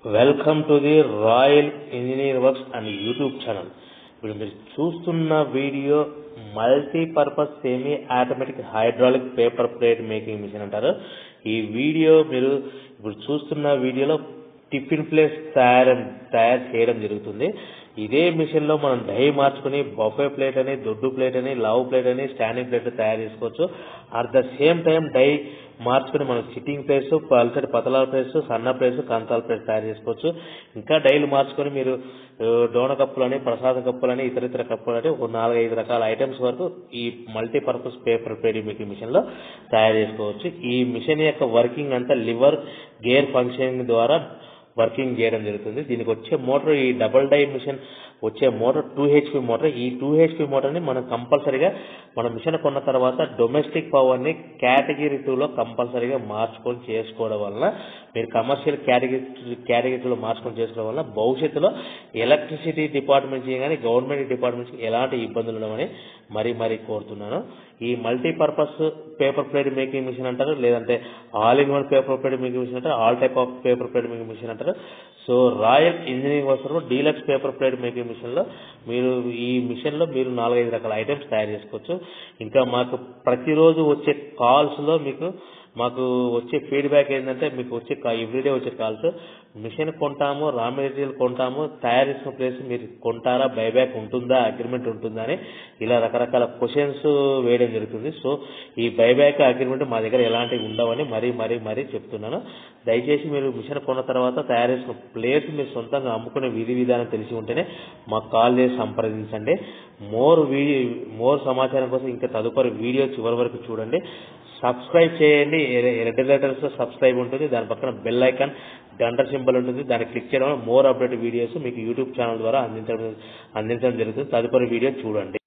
welcome to the royal engineer works and YouTube channel ఇప్పుడు మీరు చూస్తున్న video multipurpose semi automatic hydraulic paper plate making machine అంటారు ఈ video మీరు ఇప్పుడు చూస్తున్న వీడియోలో టిఫిన్ ప్లేట్స్ తయారు తయారు చేయడం జరుగుతుంది ఇదే మిషన్ లో మనం డై మార్చుకుని బఫే ప్లేట్ అని దొడ్డు ప్లేట్ అని లవ్ ప్లేట్ అని స్టాండింగ్ ప్లేట్ తయారు చేసుకోవచ్చు at the same time die మార్చుకుని మనం సిట్టింగ్ ప్లేట్స్ పల్సటి పతలాల ప్లేట్స్ సన్న ప్లేట్స్ కంచాల ప్లేట్స్ తయారు చేసుకోవచ్చు ఇంకా డైలు మార్చుకొని మీరు ఆ, డోన కప్పులని ప్రసాద కప్పులని ఇతర ఇతర కప్పులని ఒక నాలుగైదు రకాల ఐటమ్స్ వరకు ఈ multipurpose paper plating making machine లో తయారు చేసుకోవచ్చు ఈ మిషన్ యొక్క వర్కింగ్ అంతా లివర్ గేర్ ఫంక్షనింగ్ ద్వారా వర్కింగ్ చేయడం జరుగుతుంది దీనికి వచ్చే మోటార్ ఈ డబుల్ డై మిషన్ వచ్చే మోటార్ టూ హెచ్పి మోటార్ ఈ టూ హెచ్పి మోటార్ని మనం కంపల్సరీగా మన మిషన్ కొన్న తర్వాత డొమెస్టిక్ పవర్ని కేటగిరీ టూలో కంపల్సరీగా మార్చుకొని చేసుకోవడం వలన మీరు కమర్షియల్ కేటగిరీ కేటగిరీలో మార్చుకొని చేసుకోవడం వలన భవిష్యత్తులో ఎలక్ట్రిసిటీ డిపార్ట్మెంట్ కానీ గవర్నమెంట్ డిపార్ట్మెంట్స్ ఎలాంటి ఇబ్బందులు ఉండవని మరీ మరీ కోరుతున్నాను ఈ multipurpose paper plate making machine అంటారు లేదంటే all in one paper plate making machine అంటారు all type of paper plate making machine అంటారు సో రాయల్ ఇంజనీరింగ్ వస్తారు deluxe paper plate making machine లో మీరు ఈ మిషన్ లో మీరు నాలుగైదు రకాల ఐటమ్స్ తయారు చేసుకోవచ్చు ఇంకా మాకు ప్రతిరోజు వచ్చే కాల్స్ లో మీకు మాకు వచ్చే ఫీడ్బ్యాక్ ఏంటంటే మీకు వచ్చే ఎవ్రీడే వచ్చే కాల్స్ మిషన్ కొంటాము రా మెటీరియల్ కొంటాము తయారు చేసిన ప్లేస్ మీరు కొంటారా బైబ్యాక్ ఉంటుందా అగ్రిమెంట్ ఉంటుందా అని ఇలా రకరకాల క్వశ్చన్స్ వేయడం జరుగుతుంది సో ఈ బైబ్యాక్ అగ్రిమెంట్ మా దగ్గర ఎలాంటివి ఉండవని మరీ మరీ మరీ చెప్తున్నాను దయచేసి మీరు మిషన్ కొన్న తర్వాత తయారు చేసిన ప్లేస్ మీరు సొంతంగా అమ్ముకునే విధి విధానం తెలిసి ఉంటేనే మాకు కాల్ చేసి సంప్రదించండి మోర్ వీడియో మోర్ సమాచారం కోసం ఇంకా తదుపరి వీడియో చివరి వరకు చూడండి సబ్స్క్రైబ్ చేయండి రెడ్ లెటర్స్ సబ్స్క్రైబ్ ఉంటుంది దాని పక్కన బెల్ ఐకాన్ గంట సింబల్ ఉంటుంది దాన్ని క్లిక్ చేయడం వల్ల మోర్ అప్డేట్ వీడియోస్ మీకు యూట్యూబ్ ఛానల్ ద్వారా అందించడం అందించడం జరుగుతుంది తదుపరి వీడియో చూడండి